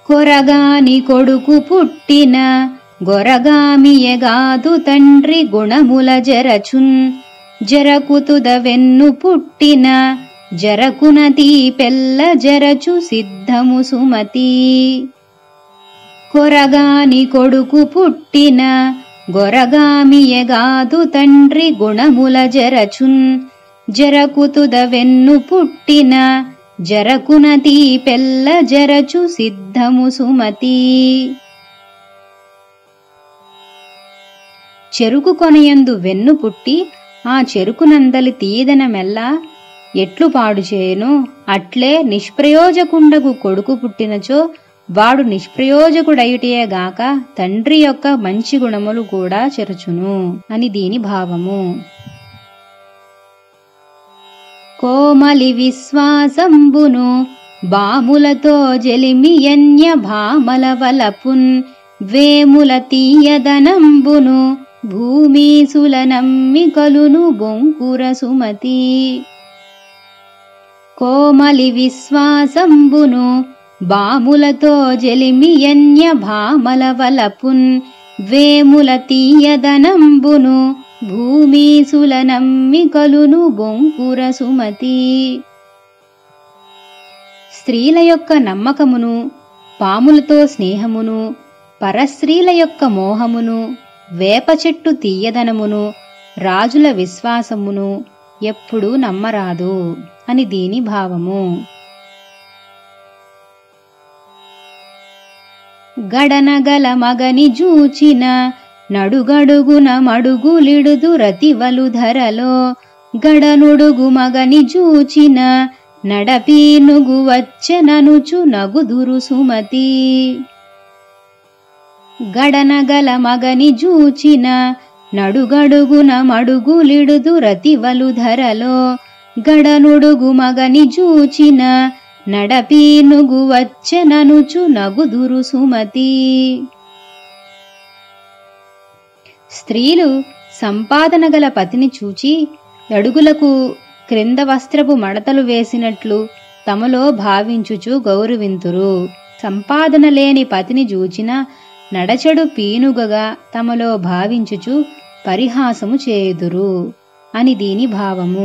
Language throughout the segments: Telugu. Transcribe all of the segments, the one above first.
కొరగాని కొడుకు పుట్టిన గొరగామియగాదు తండ్రి గుణముల జరచున్ జరకుతుద వెన్ను పుట్టిన జరకునతి పెల్ల జరచు సిద్ధము సుమతి కొరగాని కొడుకు పుట్టిన గొరగామియగాదు తండ్రి గుణముల జరచున్ జరకుతుద వెన్ను పుట్టిన జరకునతి పెల్ల జరచు సిద్ధము సుమతి చెరుకు కొనయందు వెన్ను పుట్టి ఆ చెరుకునందలి తీయదనమెల్ల ఎట్లు పాడు చేయను అట్లే నిష్ప్రయోజకుండగు కొడుకు పుట్టినచో వాడు నిష్ప్రయోజకుడయుటేగాక తండ్రి యొక్క మంచి గుణములు కూడా చెరచును అని దీని భావము కోమలి విశ్వాసంబును బాములతో జలిమియన్య భామల వలపున్ వేముల తీయదనంబును భూమీసుల నమ్మి కలును బొంకుర సుమతి కోమలి విశ్వాసంబును బాములతో జలిమియన్య భామల వలపున్ వేముల తీయదనంబును భూమీసుల నమ్మి కలును బొంకుర సుమతి స్త్రీల యొక్క నమ్మకమును పాములతో స్నేహమును పరస్త్రీల యొక్క మోహమును వేప చెట్టు తీయదనమును రాజుల విశ్వాసమును ఎప్పుడూ నమ్మరాదు అని దీని భావము గడనగల మగని జూచిన నడుగడుగున మడుగులిడుదు రతివలు ధరలో గడనుడుగు మగని జూచిన నడపీనుగు వచ్చెననుచు నగుదురు సుమతి గడనగల మగని జూచిన నడుగడుగున మడుగులిడుదు రతివలు ధరలో గడనుడుగు మగని జూచిన నడపీనుగు వచ్చెననుచు నగుదురు సుమతి స్త్రీలు సంపాదన గల పతిని చూచి అడుగులకు క్రింద వస్త్రపు మడతలు వేసినట్లు తమలో భావించుచు గౌరవింతురు సంపాదన లేని పతిని చూచిన నడచెడు పీనుగగా తమలో భావించుచు పరిహాసము చేయుదురు అని దీని భావము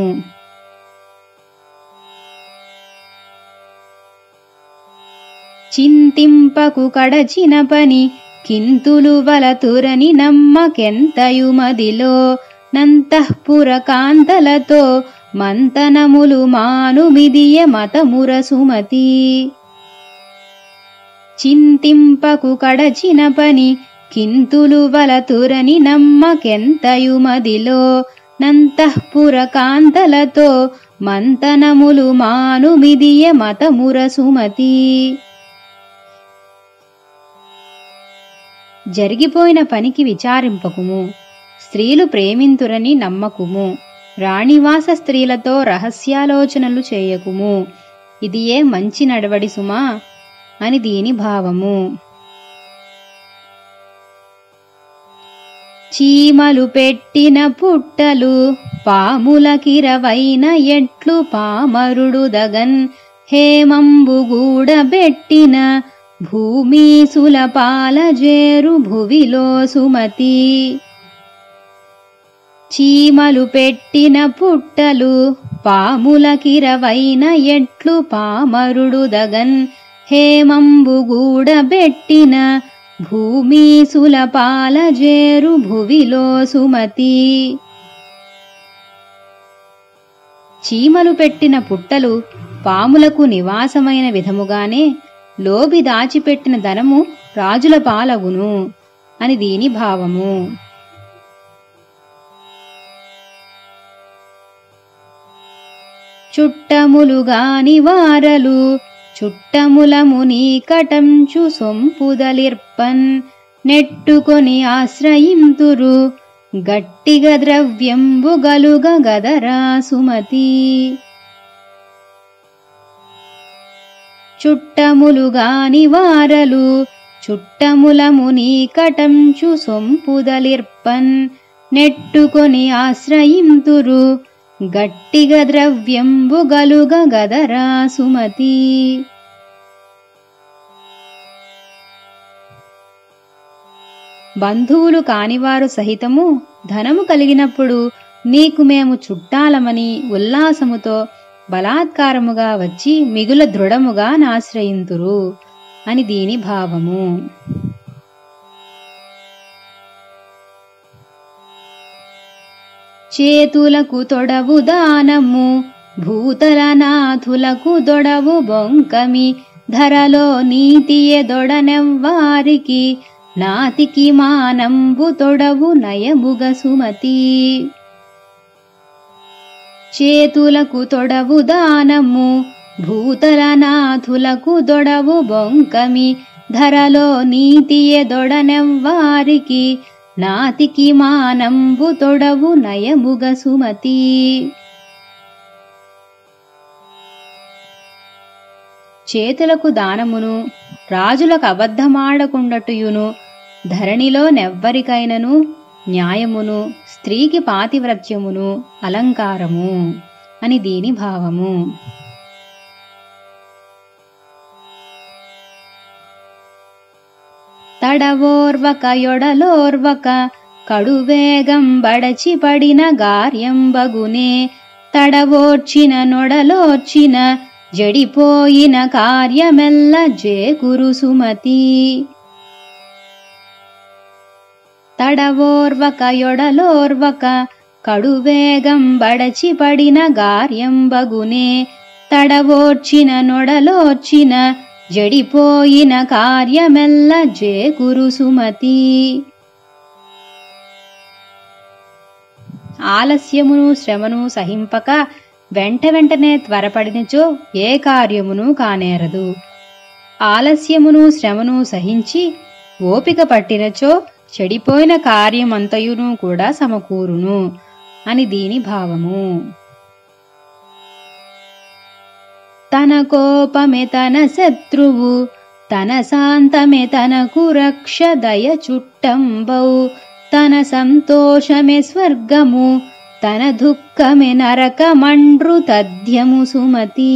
చింతింపకు కడచిన పని కింతులు వలతురని నమ్మకెంతయు మదిలో నంతఃపుర కాంతలతో మంతనములు మానుమిదియ మతముర సుమతి చింతింపకు కడచిన పని కింతులు వలతురని నమ్మకెంతయు మదిలో నంతఃపుర కాంతలతో మంతనములు మానుమిదియ మతముర సుమతి జరిగిపోయిన పనికి విచారింపకుము స్త్రీలు ప్రేమింతురని నమ్మకుము రాణివాస స్త్రీలతో రహస్యాలోచనలు చేయకుము ఇది ఏ మంచి నడవడి సుమా అని దీని భావము చీమలు పెట్టిన పుట్టలు పాములకిరవైన ఎట్లు పామరుడు దగన్ హేమంబు గూడబెట్టిన భూమీసుల పాలజేరు భువిలో సుమతి చీమలు పెట్టిన పుట్టలు పాములకిరవైన ఎట్లు పామరుడు దగన్ హేమంబు గూడబెట్టిన భూమీసుల పాలజేరు భువిలో సుమతి చీమలు పెట్టిన పుట్టలు పాములకు నివాసమైన విధముగానే లోబి దాచిపెట్టిన ధనము రాజుల పాలగును అని దీని భావము చుట్టములుగాని వారలు చుట్టములము నీకటంచు సొంపుదలిర్పన్ నెట్టుకొని ఆశ్రయింతురు గట్టిగ ద్రవ్యంబు గలుగ గదరా సుమతి చుట్టములుగాని వారలు చుట్టములము నీకటంచు సొంపుదలిర్పన్ నెట్టుకొని ఆశ్రయింతురు గట్టిగ ద్రవ్యంబు గలుగ గదరా సుమతి బంధువులు కానివారు సహితము ధనము కలిగినప్పుడు నీకు మేము చుట్టాలమని ఉల్లాసముతో బలాత్కారముగా వచ్చి మిగుల దృఢముగా నాశ్రయింతురు అని దీని భావము చేతులకు తొడవు దానము భూతలనాథులకు దొడవు బొంకమి ధరలో నీతియే దొడనెవ్వారికి నాతికి మానంబు తొడవు నయముగ సుమతి చేతులకు తొడవు దానము భూతలనాథులకు దొడవు బొంకమి ధరలో నీతియే దొడనెవ్వారికి నాతికి మానంబు తొడవు నయముగ సుమతి చేతులకు దానమును రాజులకు అబద్ధమాడకుండటుయును ధరణిలో నెవ్వరికైనను న్యాయమును స్త్రీకి పాతివ్రత్యమును అలంకారము అని దీని భావము తడవోర్వక యొడలోర్వక కడువేగం బడచి పడిన గార్యం బగునే తడవోర్చిన నొడలోర్చిన జడిపోయిన కార్యమెల్ల జేకురు సుమతి తడవోర్వక యొడలోర్వక కడువేగం బడచి పడిన గార్యం బగునే తడవోర్చిన నొడలోర్చిన జడిపోయిన కార్యమెల్ల జేకురు సుమతి ఆలస్యమును శ్రమను సహింపక వెంట వెంటనే త్వరపడినచో ఏ కార్యమును కానేరదు ఆలస్యమును శ్రమను సహించి ఓపిక పట్టినచో చెడిపోయిన కార్యమంతయును కూడా సమకూరును అని దీని భావము తన కోపమే తన శత్రువు తన శాంతమే తనకు రక్ష దయ చుట్టంబౌ తన సంతోషమే స్వర్గము తన దుఃఖమే నరకమండ్రు తథ్యము సుమతి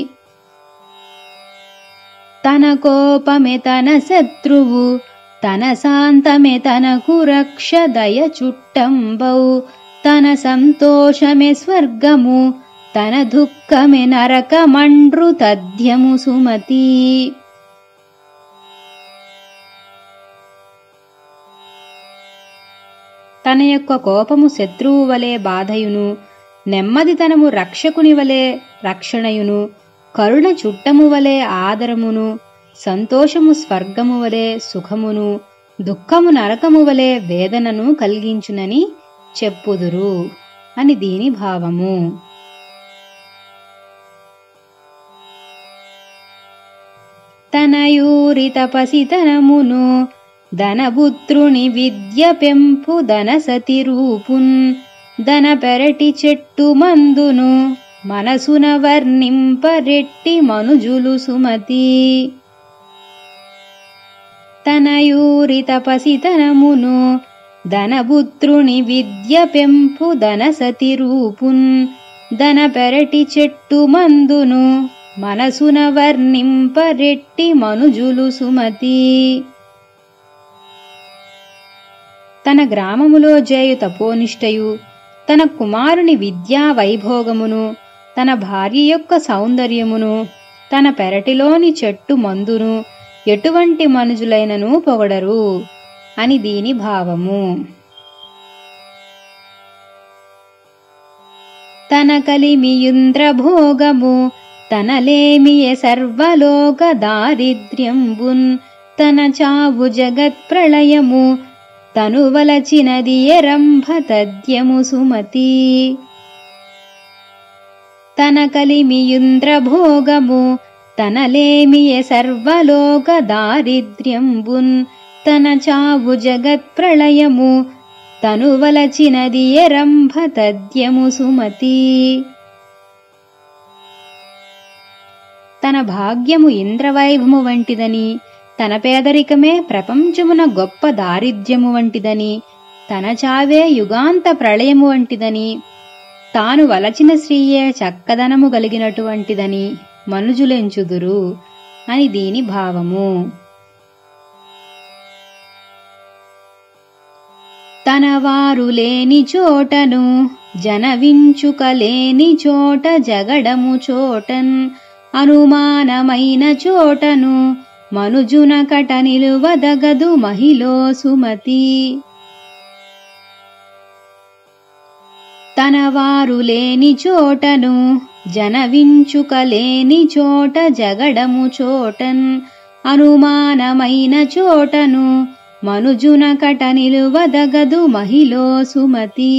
తన కోపమే తన శత్రువు తన శాంతమే తనకు రక్ష దయ చుట్టంబౌ తన సంతోషమే స్వర్గము తన దుఃఖమే నరకమండ్రు తథ్యము సుమతి తన యొక్క కోపము శత్రువు వలె బాధయును నెమ్మదితనము రక్షకుని వలె రక్షణయును కరుణ చుట్టము వలె ఆదరమును సంతోషము స్వర్గము వలె సుఖమును దుఃఖము నరకము వలె వేదనను కలిగించునని చెప్పుదురు అని దీని భావము తనయూరి తపసితనమును ధనపుత్రుని విద్య పెంపు ధనసతి రూపున్ ధన పెరటి చెట్టు మందును మనసున వర్ణింపరెట్టి మనుజులు సుమతి తనయూరి తపసితనమును ధనపుత్రుని విద్య పెంపు ధనసతి రూపున్ ధన పెరటి చెట్టు మందును మనసున వర్ణింపరెట్టి మనుజులు సుమతి తన గ్రామములో జేయు తపోనిష్టయు తన కుమారుని విద్యా వైభోగమును తన భార్య యొక్క సౌందర్యమును తన పెరటిలోని చెట్టు మందును ఎటువంటి మనుజులైనను పొగడరు అని దీని భావము తన కలిమియుంద్రభోగము తనలేమియ సర్వలోక దారిద్ర్యంబున్ తన చావు జగత్ ప్రళయము తనువలచినది ఎరంభ తద్యము సుమతి తన కలిమియుంద్రభోగము తనలేమియ సర్వలోక దారిద్ర్యంబున్ తన చావు జగత్ ప్రళయము తనువలచినది ఎరంభ తద్యము సుమతి తన భాగ్యము ఇంద్రవైభవము వంటిదని తన పేదరికమే ప్రపంచమున గొప్ప దారిద్ర్యము వంటిదని తన చావే యుగాంత ప్రళయము వంటిదని తాను వలచిన స్త్రీయే చక్కదనము కలిగినటువంటిదని మనుజులెంచుదురు అని దీని భావము తన వారు లేని చోటను జనవించుక లేని చోట జగడము చోటన్ అనుమానమైన చోటను మనుజున కట నిలువదగదు మహిలో సుమతి తన వారు లేని చోటను జనవించుక లేని చోట జగడము చోటన్ అనుమానమైన చోటను మనుజున కట నిలువదగదు మహిలో సుమతి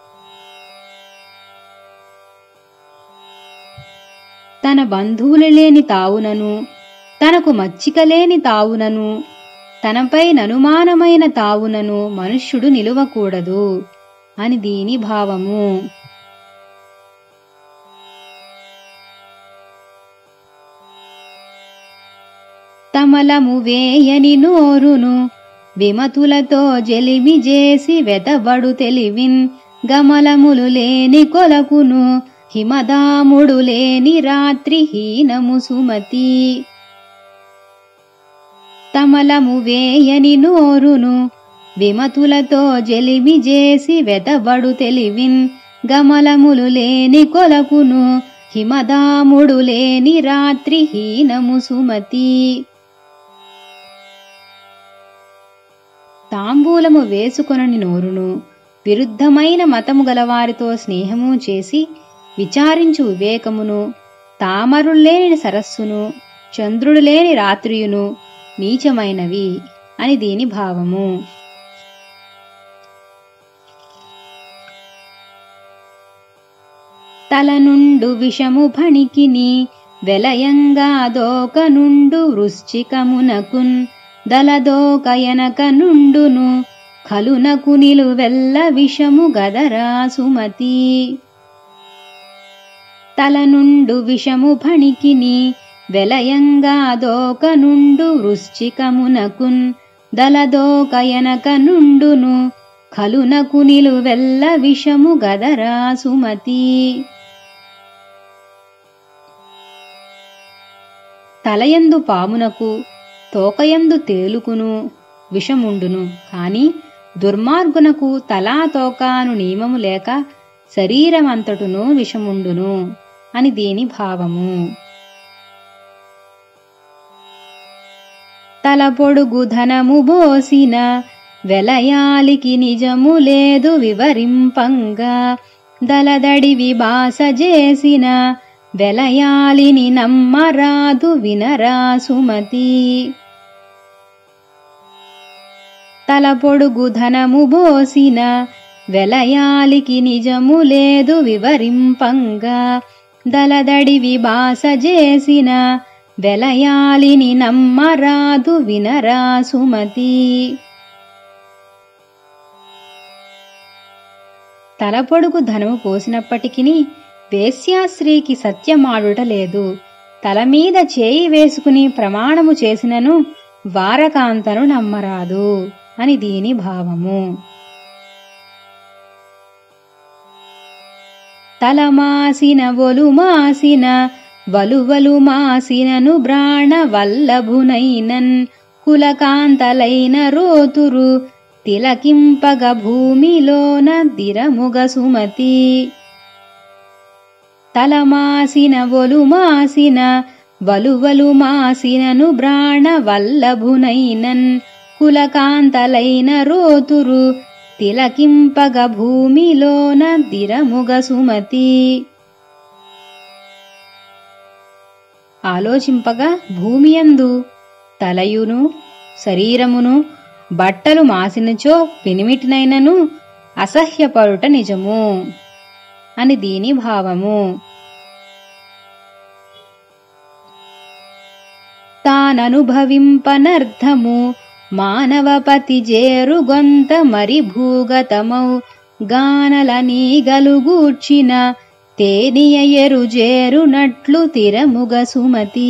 తన బంధువులు లేని తావునను తనకు మచ్చిక లేని తావునను తనపై ననుమానమైన తావునను మనుష్యుడు నిలువకూడదు అని దీని భావము తమలము వేయని నోరును విమతులతో జలిమి చేసి వెతబడు తెలివిన్ గమలములు లేని కొలకును హిమదాముడు లేని రాత్రి హీనము సుమతి తమలము వేయని నోరును విమతులతో జలిమి చేసి వెతబడు తెలివిన్ గమలములు లేని కొలకును హిమదాముడు లేని రాత్రి హీనము సుమతి తాంబూలము వేసుకొనని నోరును విరుద్ధమైన మతము గలవారితో స్నేహము చేసి విచారించు వివేకమును తామరులేని సరస్సును చంద్రుడు లేని రాత్రియును నీచమైనవి అని దీని భావము తల నుండు విషము భణికిని వెలయంగా దోక నుండు వృశ్చికమునకున్ దలదోకయనక నుండును ఖలునకు నిలువెల్ల విషము గదరా సుమతి తల నుండు విషము భణికిని వెలయంగా దోక నుండు వృశ్చికమునకున్ దలదోకయనక నుండును ఖలునకు నిలువెల్ల విషము గదరా సుమతి తలయందు పామునకు తోకయందు తేలుకును విషముండును కాని దుర్మార్గునకు తలా తోకాను నియమము లేక శరీరమంతటును విషముండును అని దీని భావము తల పొడుగు ధనము బోసిన వెలయాలికి నిజము లేదు వివరింపంగా దలదడి విభాస చేసిన వెలయాలిని నమ్మరాదు వినరా సుమతి తల పొడుగు ధనము బోసిన వెలయాలికి నిజము లేదు వివరింపంగా దలదడి విభాస చేసిన వెలయాలిని నమ్మరాదు వినరా సుమతి తలపొడుగు ధనము పోసినప్పటికీ వేశ్యాశ్రీకి సత్యమాడుట లేదు తల మీద చేయి వేసుకుని ప్రమాణము చేసినను వారకాంతను నమ్మరాదు అని దీని భావము తలమాసిన ఒలుమాసిన వలువలు మాసినను బ్రాణ వల్లభునైనన్ కులకాంతలైన రోతురు తిలకింపగ భూమిలోన దిరముగ సుమతి తలమాసిన ఒలుమాసిన వలువలు మాసినను బ్రాణ వల్లభునైనన్ కులకాంతలైన రోతురు తిలకింపగ భూమిలోన దిరముగ సుమతి ఆలోచింపగా భూమియందు తలయును శరీరమును బట్టలు మాసినచో పెనిమిటినైనను అసహ్యపరుట నిజము అని దీని భావము తాననుభవింపనర్థము మానవపతి జేరుగొంత మరి భూగతమౌ గానల నీగలుగూర్చిన తేనియ ఎరు జేరునట్లు తిరముగ సుమతి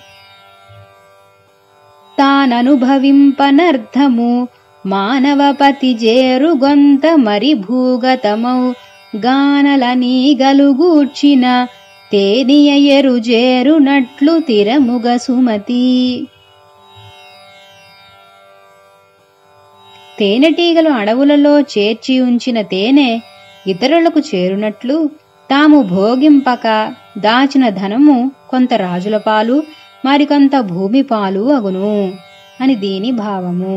తాననుభవింపనర్థము మానవపతి జేరుగొంత మరి భూగతమౌ గానల నీగలుగూర్చిన తేనియ ఎరు జేరునట్లు తిరముగ సుమతి తేనెటీగలు అడవులలో చేర్చి ఉంచిన తేనె ఇతరులకు చేరునట్లు తాము భోగింపక దాచిన ధనము కొంత రాజుల పాలు మరికొంత భూమి పాలు అగును అని దీని భావము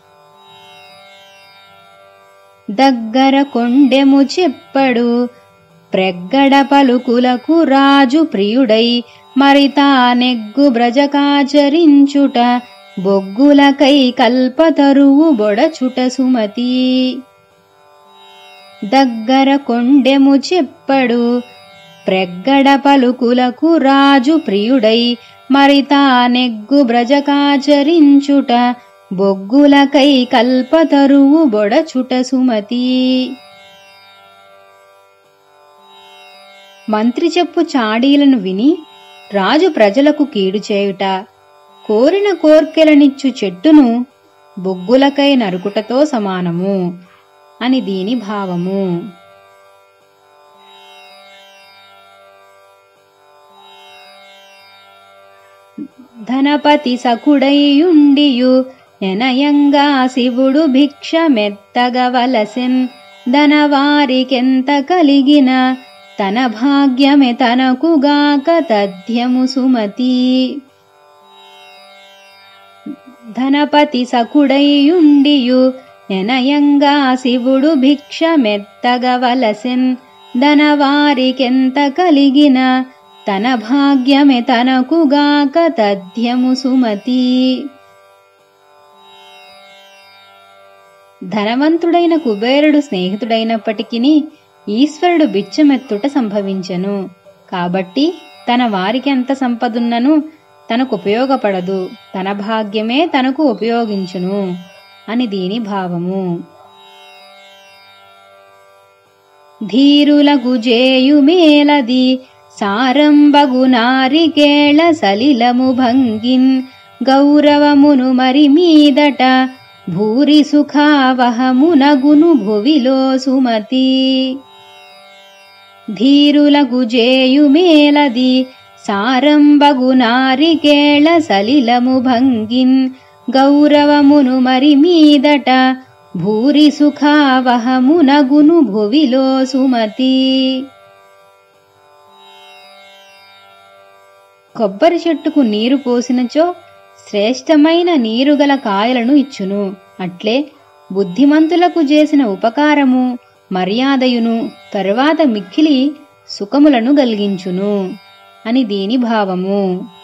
దగ్గర కొండెము చెప్పడు ప్రెగ్గడ పలుకులకు రాజు ప్రియుడై మరి తానెగ్గు బ్రజకాచరించుట బొగ్గులకై కల్పతరువు బొడచుట సుమతి దగ్గర కొండెము చెప్పడు ప్రెగ్గడ పలుకులకు రాజు ప్రియుడై మరి తానెగ్గు బ్రజకాచరించుట బొగ్గులకై కల్పతరువు బొడచుట సుమతి మంత్రి చెప్పు చాడీలను విని రాజు ప్రజలకు కీడు చేయుట కోరిన కోర్కెలనిచ్చు చెట్టును బొగ్గులకై నరుకుటతో సమానము అని దీని భావము ధనపతి సకుడైయుండియు నెనయంగా శివుడు భిక్షమెత్తగవలసెన్ ధనవారికెంత కలిగిన తన భాగ్యమే తనకుగాక తథ్యము సుమతి ధనపతి సకుడైయుండియు నెనయంగా శివుడు భిక్షమెత్తగవలసెన్ ధనవారికెంత కలిగిన తన భాగ్యమే తనకుగాక తథ్యము సుమతి ధనవంతుడైన కుబేరుడు స్నేహితుడైనప్పటికీ ఈశ్వరుడు బిచ్చమెత్తుట సంభవించెను కాబట్టి తన వారికి ఎంత సంపదున్నను తనకు ఉపయోగపడదు తన భాగ్యమే తనకు ఉపయోగించును అని దీని భావము ధీరులకు జేయుమేలది సారంబగు నారికేళ సలిలము భంగిన్ గౌరవమును మరి మీదట భూరి సుఖావహమునగును భువిలో సుమతి ధీరులకు జేయుమేలది సారంబగు నారికేళ సలిలము భంగిన్ గౌరవమును మరి మీదట భూరి సుఖావహమునగును భువిలో సుమతి కొబ్బరి చెట్టుకు నీరు పోసినచో శ్రేష్టమైన నీరుగల కాయలను ఇచ్చును అట్లే బుద్ధిమంతులకు చేసిన ఉపకారము మర్యాదయును తరువాత మిక్కిలి సుఖములను గలిగించును అని దీని భావము